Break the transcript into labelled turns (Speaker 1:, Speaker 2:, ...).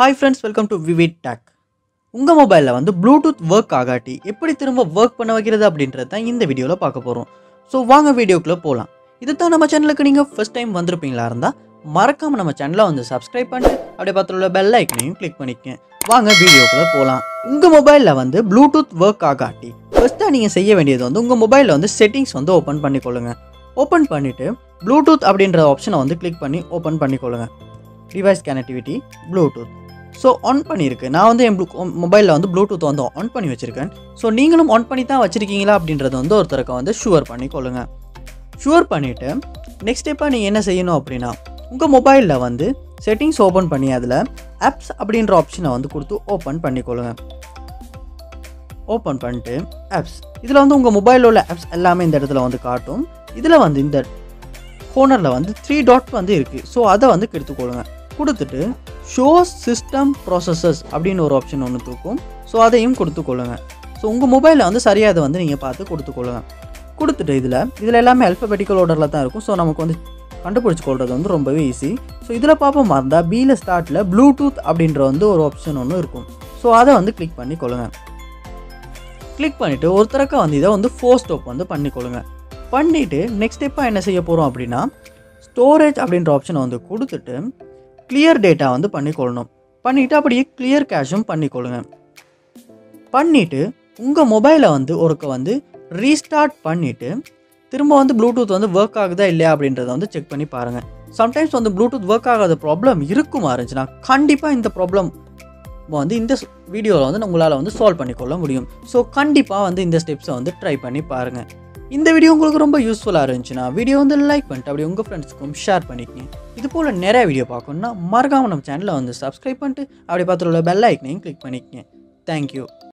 Speaker 1: hi friends welcome to Vivid Tech உங்கள் மொபைலில் வந்து ப்ளூடூத் ஒர்க் ஆகாட்டி எப்படி திரும்ப ஒர்க் பண்ண வைக்கிறது அப்படின்றது தான் இந்த வீடியோவில் பார்க்க போகிறோம் ஸோ வாங்க வீடியோக்குள்ளே போகலாம் இது தான் நம்ம சேனலுக்கு நீங்கள் ஃபர்ஸ்ட் டைம் வந்திருப்பீங்களா இருந்தால் மறக்காமல் நம்ம சேனலை வந்து சப்ஸ்கிரைப் பண்ணிட்டு அப்படியே பக்கத்தில் உள்ள பெல் ஐக்கனையும் கிளிக் பண்ணிக்கங்க வாங்க வீடியோக்குள்ளே போகலாம் உங்கள் மொபைலில் வந்து ப்ளூடூத் ஒர்க் ஆகாட்டி ஃபஸ்ட்டாக நீங்கள் செய்ய வேண்டியது வந்து உங்கள் மொபைலில் வந்து செட்டிங்ஸ் வந்து ஓப்பன் பண்ணிக்கொள்ளுங்க ஓப்பன் பண்ணிவிட்டு ப்ளூடூத் அப்படின்ற ஆப்ஷனை வந்து கிளிக் பண்ணி ஓப்பன் பண்ணிக்கொள்ளுங்க device connectivity Bluetooth so on பண்ணியிருக்கு நான் வந்து என் மொபைலில் வந்து ப்ளூடூத் வந்து ஆன் பண்ணி வச்சுருக்கேன் ஸோ நீங்களும் ஆன் பண்ணி தான் வச்சுருக்கீங்களா அப்படின்றத வந்து ஒருத்தருக்கு வந்து ஷுவர் பண்ணிக்கொள்ளுங்க ஷுவர் பண்ணிவிட்டு நெக்ஸ்ட் ஸ்டெப்பாக நீங்கள் என்ன செய்யணும் அப்படின்னா உங்கள் மொபைலில் வந்து செட்டிங்ஸ் ஓப்பன் பண்ணி அதில் ஆப்ஸ் அப்படின்ற ஆப்ஷனை வந்து கொடுத்து ஓப்பன் பண்ணிக்கொள்ளுங்க ஓப்பன் பண்ணிட்டு ஆப்ஸ் இதில் வந்து உங்கள் மொபைலில் உள்ள ஆப்ஸ் எல்லாமே இந்த இடத்துல வந்து காட்டும் இதில் வந்து இந்த கோனரில் வந்து த்ரீ டாட் வந்து இருக்குது ஸோ அதை வந்து எடுத்துக்கொள்ளுங்க கொடுத்துட்டு ஷோ சிஸ்டம் ப்ராசஸஸ் அப்படின்னு ஒரு ஆப்ஷன் ஒன்று தூக்கும் ஸோ அதையும் கொடுத்துக்கொள்ளுங்க ஸோ உங்கள் மொபைலில் வந்து சரியாக அதை வந்து நீங்கள் பார்த்து கொடுத்துக்கொள்ளுங்க கொடுத்துட்டு இதில் இதில் எல்லாமே அல்ஃபபெட்டிக்கல் ஆர்டரில் தான் இருக்கும் ஸோ நமக்கு வந்து கண்டுபிடிச்சு கொள்வது வந்து ரொம்பவே ஈஸி ஸோ இதில் பார்ப்போமா இருந்தால் பியில் ஸ்டார்ட்டில் ப்ளூடூத் அப்படின்ற வந்து ஒரு ஆப்ஷன் ஒன்று இருக்கும் ஸோ அதை வந்து கிளிக் பண்ணி கொள்ளுங்க கிளிக் பண்ணிவிட்டு ஒருத்தரக்கா வந்து இதை வந்து ஃபோர் ஸ்டாப் வந்து பண்ணிக்கொள்ளுங்க பண்ணிவிட்டு நெக்ஸ்ட் ஸ்டெப்பாக என்ன செய்ய போகிறோம் அப்படின்னா ஸ்டோரேஜ் அப்படின்ற ஆப்ஷனை வந்து கொடுத்துட்டு கிளியர் டேட்டா வந்து பண்ணிக்கொள்ளணும் பண்ணிவிட்டு அப்படியே கிளியர் கேஷும் பண்ணிக்கொள்ளுங்க பண்ணிவிட்டு உங்கள் மொபைலை வந்து ஒருக்க வந்து ரீஸ்டார்ட் பண்ணிவிட்டு திரும்ப வந்து ப்ளூடூத் வந்து ஒர்க் ஆகுதா இல்லையா அப்படின்றத வந்து செக் பண்ணி பாருங்கள் சம்டைம்ஸ் வந்து ப்ளூடூத் ஒர்க் ஆகாத ப்ராப்ளம் இருக்குமா இருந்துச்சுன்னா கண்டிப்பாக இந்த ப்ராப்ளம் வந்து இந்த வீடியோவில் வந்து உங்களால் வந்து சால்வ் பண்ணிக்கொள்ள முடியும் ஸோ கண்டிப்பாக வந்து இந்த ஸ்டெப்ஸை வந்து ட்ரை பண்ணி பாருங்கள் இந்த வீடியோ உங்களுக்கு ரொம்ப யூஸ்ஃபுல்லாக இருந்துச்சுன்னா வீடியோ வந்து லைக் பண்ணிட்டு அப்படியே உங்கள் ஃப்ரெண்ட்ஸுக்கும் ஷேர் பண்ணிக்கங்க இது போல் நிறைய வீடியோ பார்க்கணுன்னா மறக்காமல் நம்ம சேனலை வந்து சப்ஸ்கிரைப் பண்ணிட்டு அப்படியே பார்த்துட்டு உள்ள பெல் ஐக்கனையும் கிளிக் பண்ணிக்கங்க தேங்க்யூ